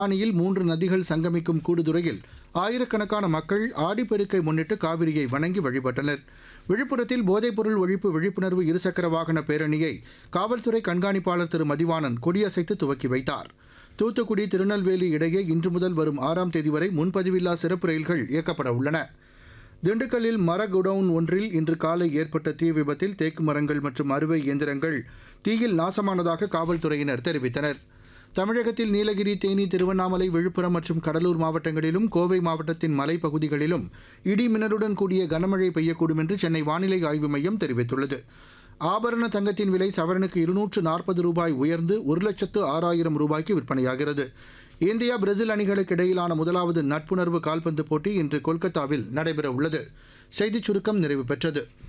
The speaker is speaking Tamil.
அணையில் மூன்று நதிகள் சங்கமிக்கும் கூடுதுறையில் ஆயிரக்கணக்கான மக்கள் ஆடிப்பெருக்கை முன்னிட்டு காவிரியை வணங்கி வழிபட்டனர் விழுப்புரத்தில் போதைப்பொருள் ஒழிப்பு விழிப்புணர்வு இருசக்கர வாகன பேரணியை காவல்துறை கண்காணிப்பாளர் திரு மதிவாணன் கொடியசைத்து துவக்கி வைத்தார் தூத்துக்குடி திருநெல்வேலி இடையே இன்று முதல் வரும் ஆறாம் தேதி வரை முன்பதிவில்லா சிறப்பு ரயில்கள் இயக்கப்பட உள்ளன திண்டுக்கல்லில் மர குடவுன் ஒன்றில் இன்று காலை ஏற்பட்ட தீ விபத்தில் தேக்கு மரங்கள் மற்றும் அறுவை இயந்திரங்கள் தீயில் நாசமானதாக காவல்துறையினர் தெரிவித்தனர் தமிழகத்தில் நீலகிரி தேனி திருவண்ணாமலை விழுப்புரம் மற்றும் கடலூர் மாவட்டங்களிலும் கோவை மாவட்டத்தின் மலைப்பகுதிகளிலும் இடி மின்னலுடன் கூடிய கனமழை பெய்யக்கூடும் என்று சென்னை வானிலை ஆய்வு மையம் தெரிவித்துள்ளது ஆபரண தங்கத்தின் விலை சவரனுக்கு இருநூற்று நாற்பது ரூபாய் உயர்ந்து ஒரு லட்சத்து ஆறாயிரம் ரூபாய்க்கு விற்பனையாகிறது இந்தியா பிரேசில் அணிகளுக்கு இடையிலான முதலாவது நட்புணர்வு கால்பந்து போட்டி இன்று கொல்கத்தாவில் நடைபெற உள்ளது செய்திச் சுருக்கம் நிறைவு பெற்றது